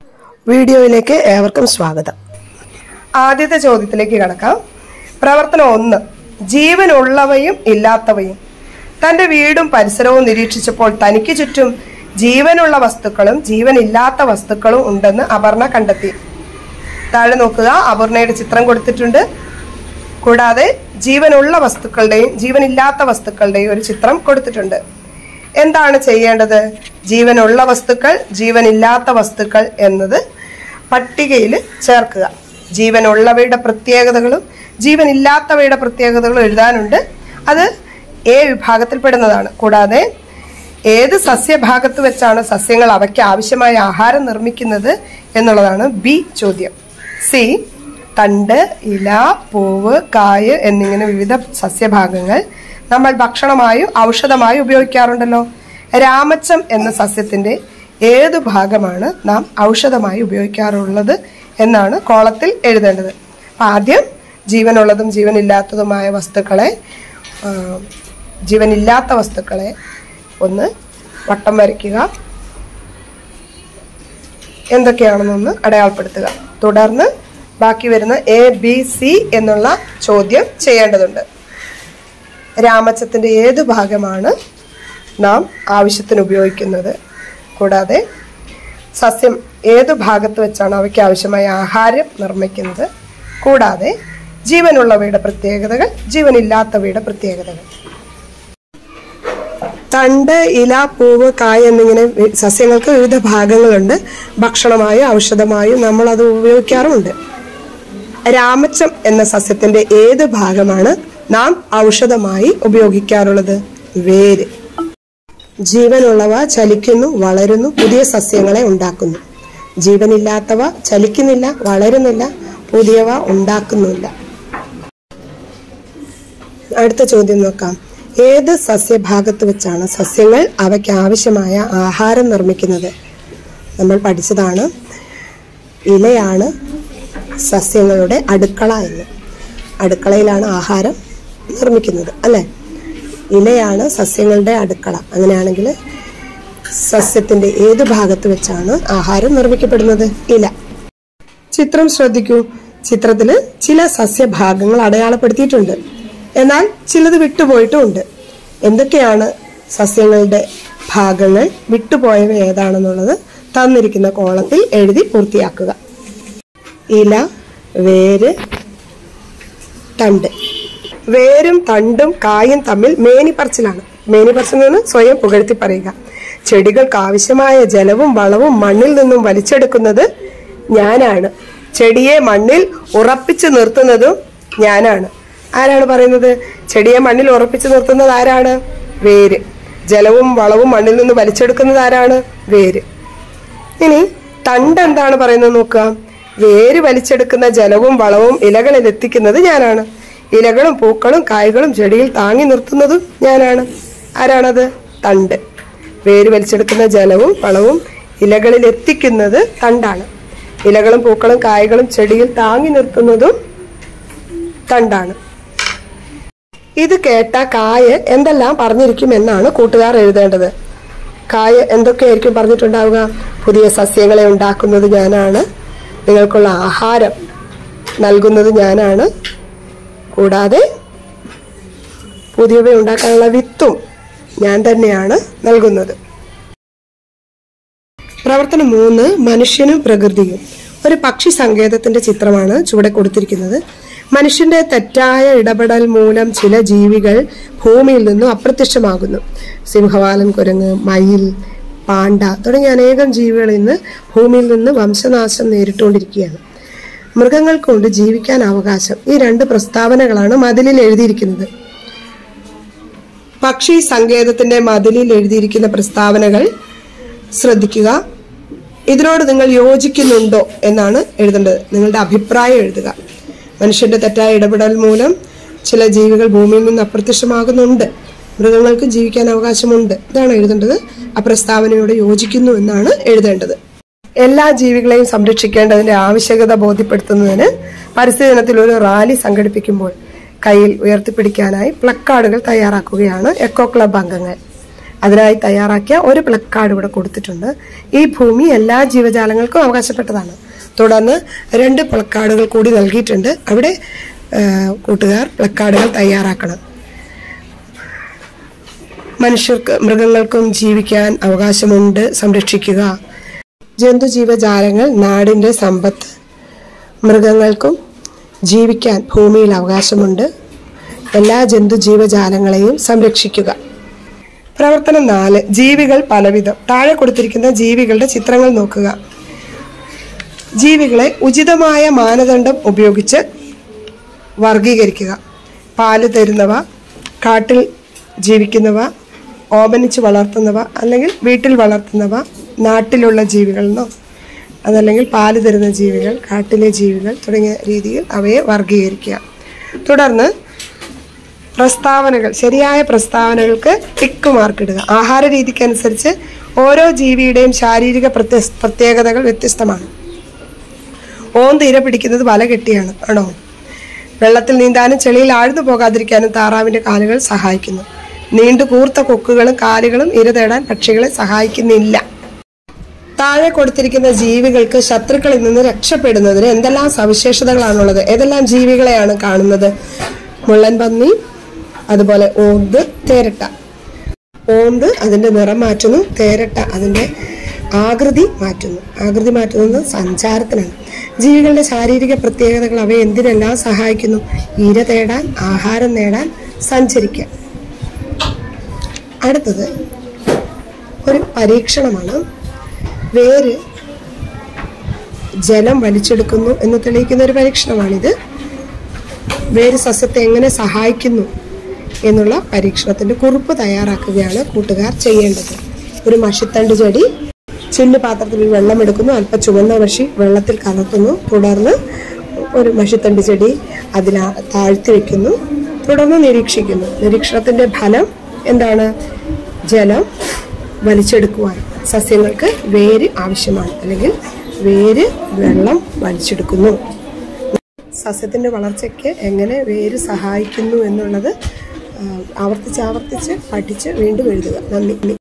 വീഡിയോയിലേക്ക് ഏവർക്കും സ്വാഗതം ആദ്യത്തെ ചോദ്യത്തിലേക്ക് കടക്കാം പ്രവർത്തനം ഒന്ന് ജീവനുള്ളവയും ഇല്ലാത്തവയും തന്റെ വീടും പരിസരവും നിരീക്ഷിച്ചപ്പോൾ തനിക്ക് ചുറ്റും ജീവനുള്ള വസ്തുക്കളും ജീവനില്ലാത്ത വസ്തുക്കളും ഉണ്ടെന്ന് അപർണ കണ്ടെത്തി താഴെ നോക്കുക അപർണയുടെ ചിത്രം കൊടുത്തിട്ടുണ്ട് കൂടാതെ ജീവനുള്ള വസ്തുക്കളുടെയും ജീവനില്ലാത്ത വസ്തുക്കളുടെയും ഒരു ചിത്രം കൊടുത്തിട്ടുണ്ട് എന്താണ് ചെയ്യേണ്ടത് ജീവനുള്ള വസ്തുക്കൾ ജീവനില്ലാത്ത വസ്തുക്കൾ എന്നത് പട്ടികയിൽ ചേർക്കുക ജീവനുള്ളവയുടെ പ്രത്യേകതകളും ജീവനില്ലാത്തവയുടെ പ്രത്യേകതകളും എഴുതാനുണ്ട് അത് എ വിഭാഗത്തിൽപ്പെടുന്നതാണ് കൂടാതെ ഏത് സസ്യഭാഗത്ത് വെച്ചാണ് സസ്യങ്ങൾ അവയ്ക്ക് ആവശ്യമായ ആഹാരം നിർമ്മിക്കുന്നത് എന്നുള്ളതാണ് ബി ചോദ്യം സി തണ്ട് ഇല പൂവ് കായ് എന്നിങ്ങനെ വിവിധ സസ്യഭാഗങ്ങൾ നമ്മൾ ഭക്ഷണമായും ഔഷധമായും ഉപയോഗിക്കാറുണ്ടല്ലോ രാമച്ചം എന്ന സസ്യത്തിന്റെ ഏത് ഭാഗമാണ് നാം ഔഷധമായി ഉപയോഗിക്കാറുള്ളത് എന്നാണ് കോളത്തിൽ എഴുതേണ്ടത് അപ്പൊ ആദ്യം ജീവനുള്ളതും ജീവനില്ലാത്തതുമായ വസ്തുക്കളെ ആ, ജീവനില്ലാത്ത വസ്തുക്കളെ ഒന്ന് വട്ടം വരയ്ക്കുക എന്തൊക്കെയാണെന്നൊന്ന് അടയാളപ്പെടുത്തുക തുടർന്ന് ബാക്കി വരുന്ന എ ബി സി എന്നുള്ള ചോദ്യം ചെയ്യേണ്ടതുണ്ട് രാമച്ചത്തിന്റെ ഏത് ഭാഗമാണ് നാം ആവശ്യത്തിന് ഉപയോഗിക്കുന്നത് കൂടാതെ സസ്യം ഏത് ഭാഗത്ത് വെച്ചാണ് അവയ്ക്ക് ആവശ്യമായ ആഹാരം നിർമ്മിക്കുന്നത് കൂടാതെ ജീവനുള്ളവയുടെ പ്രത്യേകതകൾ ജീവനില്ലാത്തവയുടെ പ്രത്യേകതകൾ തണ്ട് ഇല പൂവ് കായ എന്നിങ്ങനെ വി- സസ്യങ്ങൾക്ക് വിവിധ ഭാഗങ്ങളുണ്ട് ഭക്ഷണമായും ഔഷധമായും നമ്മൾ അത് ഉപയോഗിക്കാറുമുണ്ട് രാമച്ചം എന്ന സസ്യത്തിന്റെ ഏത് ഭാഗമാണ് നാം ഔഷധമായി ഉപയോഗിക്കാറുള്ളത് വേര് ജീവനുള്ളവ ചലിക്കുന്നു വളരുന്നു പുതിയ സസ്യങ്ങളെ ഉണ്ടാക്കുന്നു ജീവനില്ലാത്തവ ചലിക്കുന്നില്ല വളരുന്നില്ല പുതിയവ ഉണ്ടാക്കുന്നില്ല അടുത്ത ചോദ്യം നോക്കാം ഏത് സസ്യഭാഗത്ത് വെച്ചാണ് സസ്യങ്ങൾ അവയ്ക്ക് ആവശ്യമായ ആഹാരം നിർമ്മിക്കുന്നത് നമ്മൾ പഠിച്ചതാണ് ഇലയാണ് സസ്യങ്ങളുടെ അടുക്കള എന്ന് അടുക്കളയിലാണ് ആഹാരം നിർമ്മിക്കുന്നത് അല്ലെ ഇലയാണ് സസ്യങ്ങളുടെ അടുക്കള അങ്ങനെയാണെങ്കിൽ സസ്യത്തിന്റെ ഏത് ഭാഗത്ത് വെച്ചാണ് ആഹാരം നിർമ്മിക്കപ്പെടുന്നത് ഇല ചിത്രം ശ്രദ്ധിക്കൂ ചിത്രത്തിൽ ചില സസ്യഭാഗങ്ങൾ അടയാളപ്പെടുത്തിയിട്ടുണ്ട് എന്നാൽ ചിലത് വിട്ടുപോയിട്ടുമുണ്ട് എന്തൊക്കെയാണ് സസ്യങ്ങളുടെ ഭാഗങ്ങൾ വിട്ടുപോയവ ഏതാണെന്നുള്ളത് തന്നിരിക്കുന്ന കോളത്തിൽ എഴുതി പൂർത്തിയാക്കുക ഇല വേര് തണ്ട് വേരും തണ്ടും കായും തമ്മിൽ മേനിപ്പറച്ചിലാണ് മേനിപ്പറച്ചിൽ നിന്ന് സ്വയം പുകഴ്ത്തി പറയുക ചെടികൾക്ക് ആവശ്യമായ ജലവും വളവും മണ്ണിൽ നിന്നും വലിച്ചെടുക്കുന്നത് ഞാനാണ് ചെടിയെ മണ്ണിൽ ഉറപ്പിച്ചു നിർത്തുന്നതും ഞാനാണ് ആരാണ് പറയുന്നത് ചെടിയെ മണ്ണിൽ ഉറപ്പിച്ചു നിർത്തുന്നത് ആരാണ് വേര് ജലവും വളവും മണ്ണിൽ നിന്ന് വലിച്ചെടുക്കുന്നത് ആരാണ് വേര് ഇനി തണ്ട് എന്താണ് പറയുന്നത് നോക്കുക വേര് വലിച്ചെടുക്കുന്ന ജലവും വളവും ഇലകളിൽ എത്തിക്കുന്നത് ഞാനാണ് ഇലകളും പൂക്കളും കായ്കളും ചെടിയിൽ താങ്ങി നിർത്തുന്നതും ഞാനാണ് ആരാണത് തണ്ട് വേര് വലിച്ചെടുക്കുന്ന ജലവും വളവും ഇലകളിൽ എത്തിക്കുന്നത് തണ്ടാണ് ഇലകളും പൂക്കളും കായ്കളും ചെടിയിൽ താങ്ങി നിർത്തുന്നതും തണ്ടാണ് ഇത് കേട്ട കായ എന്തെല്ലാം പറഞ്ഞിരിക്കും എന്നാണ് കൂട്ടുകാർ എഴുതേണ്ടത് കായ എന്തൊക്കെയായിരിക്കും പറഞ്ഞിട്ടുണ്ടാവുക പുതിയ സസ്യങ്ങളെ ഉണ്ടാക്കുന്നത് ഞാനാണ് നിങ്ങൾക്കുള്ള ആഹാരം നൽകുന്നത് ഞാനാണ് കൂടാതെ പുതിയവ ഉണ്ടാക്കാനുള്ള വിത്തും ഞാൻ തന്നെയാണ് നൽകുന്നത് പ്രവർത്തനം മൂന്ന് മനുഷ്യനും പ്രകൃതിയും ഒരു പക്ഷി സങ്കേതത്തിന്റെ ചിത്രമാണ് ചുവടെ കൊടുത്തിരിക്കുന്നത് മനുഷ്യന്റെ തെറ്റായ ഇടപെടൽ മൂലം ചില ജീവികൾ ഭൂമിയിൽ നിന്നും അപ്രത്യക്ഷമാകുന്നു സിംഹവാലൻ കുരങ്ങ് മയിൽ പാണ്ട തുടങ്ങിയ അനേകം ജീവികൾ ഇന്ന് ഭൂമിയിൽ നിന്ന് വംശനാശം നേരിട്ടുകൊണ്ടിരിക്കുകയാണ് മൃഗങ്ങൾക്കുണ്ട് ജീവിക്കാൻ അവകാശം ഈ രണ്ട് പ്രസ്താവനകളാണ് മതിലിൽ എഴുതിയിരിക്കുന്നത് പക്ഷി സങ്കേതത്തിന്റെ മതിലിൽ എഴുതിയിരിക്കുന്ന പ്രസ്താവനകൾ ശ്രദ്ധിക്കുക ഇതിനോട് നിങ്ങൾ യോജിക്കുന്നുണ്ടോ എന്നാണ് എഴുതേണ്ടത് നിങ്ങളുടെ അഭിപ്രായം എഴുതുക മനുഷ്യന്റെ തെറ്റായ ഇടപെടൽ മൂലം ചില ജീവികൾ ഭൂമിയിൽ നിന്ന് അപ്രത്യക്ഷമാകുന്നുണ്ട് മൃഗങ്ങൾക്ക് ജീവിക്കാൻ അവകാശമുണ്ട് ഇതാണ് എഴുതേണ്ടത് ആ പ്രസ്താവനയോട് യോജിക്കുന്നു എന്നാണ് എഴുതേണ്ടത് എല്ലാ ജീവികളെയും സംരക്ഷിക്കേണ്ടതിന്റെ ആവശ്യകത ബോധ്യപ്പെടുത്തുന്നതിന് പരിസ്ഥിതി ദിനത്തിൽ ഒരു റാലി സംഘടിപ്പിക്കുമ്പോൾ കയ്യിൽ ഉയർത്തിപ്പിടിക്കാനായി പ്ലക്കാർഡുകൾ തയ്യാറാക്കുകയാണ് എക്കോ ക്ലബ് അംഗങ്ങൾ അതിനായി തയ്യാറാക്കിയ ഒരു പ്ലക്കാർഡ് ഇവിടെ കൊടുത്തിട്ടുണ്ട് ഈ ഭൂമി എല്ലാ ജീവജാലങ്ങൾക്കും അവകാശപ്പെട്ടതാണ് തുടർന്ന് രണ്ട് പ്ലക്കാർഡുകൾ കൂടി നൽകിയിട്ടുണ്ട് അവിടെ ആ, കൂട്ടുകാർ പ്ലക്കാർഡുകൾ തയ്യാറാക്കണം മനുഷ്യർക്ക് മൃഗങ്ങൾക്കും ജീവിക്കാൻ അവകാശമുണ്ട് സംരക്ഷിക്കുക ജന്തുജീവജാലങ്ങൾ നാടിന്റെ സമ്പത്ത് മൃഗങ്ങൾക്കും ജീവിക്കാൻ ഭൂമിയിൽ അവകാശമുണ്ട് എല്ലാ ജന്തുജീവജാലങ്ങളെയും സംരക്ഷിക്കുക പ്രവർത്തനം നാല് ജീവികൾ പലവിധം താഴെ കൊടുത്തിരിക്കുന്ന ജീവികളുടെ ചിത്രങ്ങൾ നോക്കുക ജീവികളെ ഉചിതമായ മാനദണ്ഡം ഉപയോഗിച്ച് വർഗീകരിക്കുക പാല് തരുന്നവ കാട്ടിൽ ജീവിക്കുന്നവ ഓമനിച്ച് വളർത്തുന്നവ അല്ലെങ്കിൽ വീട്ടിൽ വളർത്തുന്നവ നാട്ടിലുള്ള ജീവികൾ എന്നോ അതല്ലെങ്കിൽ പാല് തരുന്ന ജീവികൾ കാട്ടിലെ ജീവികൾ തുടങ്ങിയ രീതിയിൽ അവയെ വർഗീകരിക്കുക തുടർന്ന് പ്രസ്താവനകൾ ശരിയായ പ്രസ്താവനകൾക്ക് ടിക്ക് മാർക്ക് ഇടുക ആഹാര രീതിക്കനുസരിച്ച് ഓരോ ജീവിയുടെയും ശാരീരിക പ്രത്യ പ്രത്യേകതകൾ വ്യത്യസ്തമാണ് ഓന്ത് ഇര പിടിക്കുന്നത് വല കെട്ടിയാണ് ആണോ വെള്ളത്തിൽ നീന്താനും ചെളിയിൽ ആഴ്ന്നു പോകാതിരിക്കാനും താറാവിന്റെ കാലുകൾ സഹായിക്കുന്നു നീണ്ടു കൂർത്ത കൊക്കുകളും കാലുകളും ഇര തേടാൻ പക്ഷികളെ സഹായിക്കുന്നില്ല താഴെ കൊടുത്തിരിക്കുന്ന ജീവികൾക്ക് ശത്രുക്കളിൽ നിന്ന് രക്ഷപ്പെടുന്നതിന് എന്തെല്ലാം സവിശേഷതകളാണുള്ളത് ഏതെല്ലാം ജീവികളെയാണ് കാണുന്നത് മുള്ളൻ പന്നി അതുപോലെ ഓന്ത് തേരട്ട ഓന്ത് അതിന്റെ നിറം മാറ്റുന്നു തേരട്ട അതിന്റെ ആകൃതി മാറ്റുന്നു ആകൃതി മാറ്റുന്നത് സഞ്ചാരത്തിനാണ് ജീവികളുടെ ശാരീരിക പ്രത്യേകതകൾ അവയെ എന്തിനെല്ലാം സഹായിക്കുന്നു ഇര തേടാൻ ആഹാരം നേടാൻ സഞ്ചരിക്കാൻ അടുത്തത് ഒരു പരീക്ഷണമാണ് വേര് ജലം വലിച്ചെടുക്കുന്നു എന്ന് തെളിയിക്കുന്ന ഒരു പരീക്ഷണമാണിത് വേര് സസ്യത്തെ എങ്ങനെ സഹായിക്കുന്നു എന്നുള്ള പരീക്ഷണത്തിന്റെ കുറിപ്പ് തയ്യാറാക്കുകയാണ് കൂട്ടുകാർ ചെയ്യേണ്ടത് ഒരു മഷിത്തണ്ട് ചെടി ചില്ല് പാത്രത്തിൽ വെള്ളം എടുക്കുന്നു അല്പം ചുവന്ന മഷി വെള്ളത്തിൽ കലർത്തുന്നു തുടർന്ന് ഒരു മഷിത്തണ്ട് ചെടി അതിൽ താഴ്ത്തി വെക്കുന്നു തുടർന്ന് നിരീക്ഷിക്കുന്നു നിരീക്ഷണത്തിന്റെ ഫലം എന്താണ് ജലം വലിച്ചെടുക്കുവാൻ സസ്യങ്ങൾക്ക് വേര് ആവശ്യമാണ് അല്ലെങ്കിൽ വേര് വെള്ളം വലിച്ചെടുക്കുന്നു സസ്യത്തിന്റെ വളർച്ചയ്ക്ക് എങ്ങനെ വേര് സഹായിക്കുന്നു എന്നുള്ളത് ആ, ആവർത്തിച്ച് ആവർത്തിച്ച് പഠിച്ച് വീണ്ടും എഴുതുക നന്ദി